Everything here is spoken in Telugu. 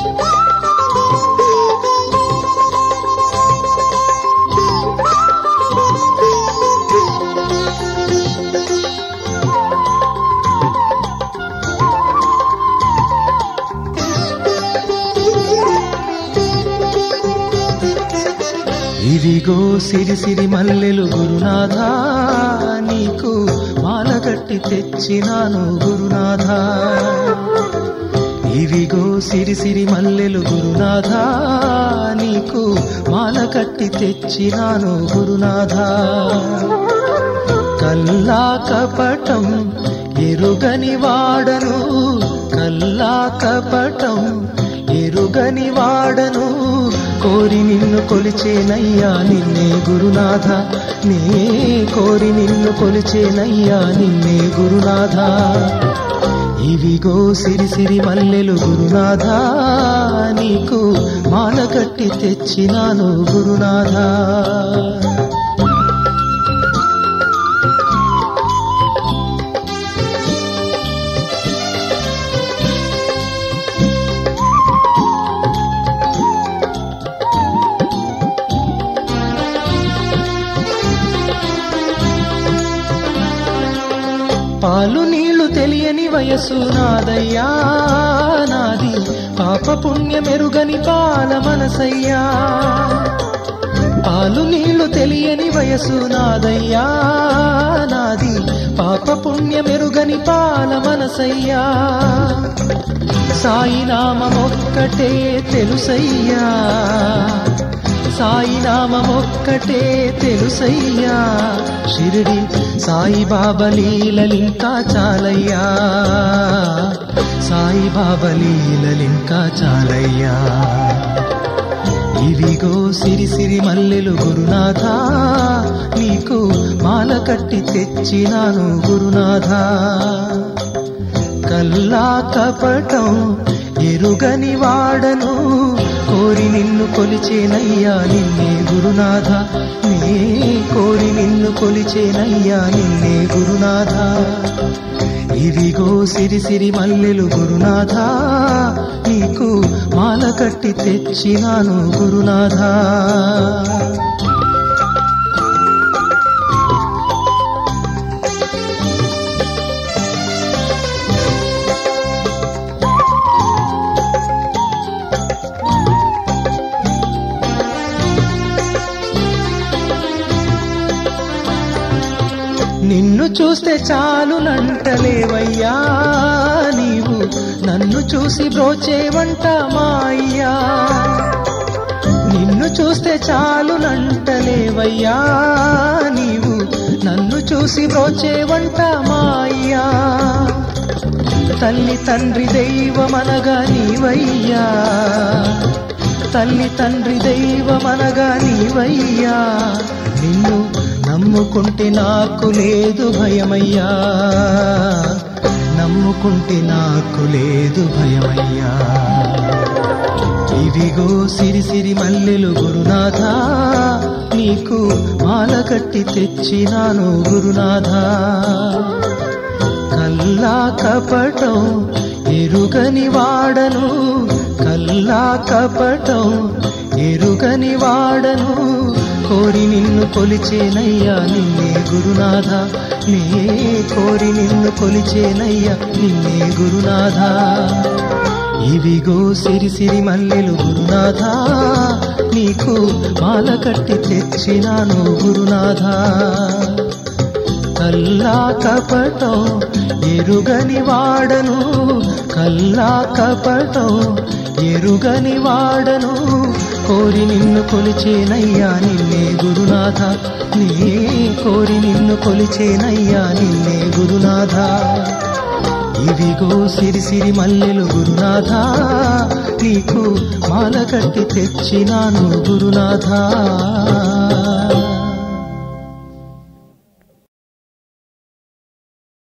ఇదిగో సిరి సిరి మల్లెలు గురునాథా నీకు మాలగట్టి తెచ్చినాను గురునాథా ఇవిగో సిరి సిరి మల్లెలు గురునాథా నీకు మాల కట్టి తెచ్చినాను గురునాథా కల్లా కపటం ఎరుగని వాడను కల్లా కపటం ఎరుగని వాడను కోరి నిన్ను కొలిచేనయ్యా నిన్నే గురునాథ నే కోరి నిన్ను కొలిచేనయ్యా నిన్నే గురునాథ ఇవిగో సిరి సిరి మల్లెలు గురునాథా నీకు మాల కట్టి తెచ్చినాను గురునాథా పాలు నీళ్లు తెలియని వయసు నాదయ్యా నాది పాప పుణ్యమెరుగని పాల మనసయ్యా పాలు నీళ్లు తెలియని వయసు నాదయ్యా నాది పాప పుణ్యమెరుగని పాల మనసయ్యా సాయి నామమొక్కటే తెలుసయ్యా సాయి నామమొక్కటే తెలుసయ్యా షిరిడి సాయి బాబా లీలలింకా చాలయ్యా సాయి బాబా లీలలింకా చాలయ్యా ఇవిగో సిరి సిరి మల్లెలు గురునాథా నీకు మాల కట్టి తెచ్చినాను గురునాథా కల్లా కపటం ఎరుగని వాడను కోరి నిన్ను కొలిచేనయ్యా నిన్నే గురునాథ నే కోరి నిన్ను కొలిచేనయ్యా నిన్నే గురునాథ ఇవిగో సిరి సిరి మల్లెలు గురునాథ నీకు మాల కట్టి తెచ్చినాను గురునాథ నిన్ను చూస్తే చాలు నంటలేవయ్యా నీవు నన్ను చూసి బ్రోచేవంట మా అయ్యా నిన్ను చూస్తే చాలు నంటలేవయ్యా నీవు నన్ను చూసి బ్రోచేవంట మా అయ్యా తల్లి తండ్రి దైవమనగా నీవయ్యా తల్లి తండ్రి దైవమనగా నీవయ్యా నిన్ను నమ్ముకుంటే నాకు లేదు భయమయ్యా నమ్ముకుంటే నాకు లేదు భయమయ్యా ఇదిగో సిరి సిరి మల్లెలు గురునాథ నీకు మాల కట్టి తెచ్చినాను గురునాథ కల్లా కపటం ఎరుగని వాడను కల్లా కపటం ఎరుగని వాడను కోరి నిన్ను కొలిచేనయ్యా నిన్నే గురునాథ నే కోరి నిన్ను కొలిచేనయ్యా నిన్నే గురునాథ ఇవిగో సిరి సిరి మల్లెలు గురునాథ నీకు మాల కట్టి తెచ్చినాను గురునాథ కల్లా కపటం ఎరుగని వాడను కల్లా కపటం ఎరుగని వాడను కోరి నిన్ను కొలిచేనయ్యా నిన్నే గురునాథ నీ కోరి నిన్ను కొలిచేనయ్యా నిన్నే గురునాథ ఇవిగో సిరి సిరి మల్లెలు గురునాథ నీకు మాల కట్టి తెచ్చినాను గురునాథ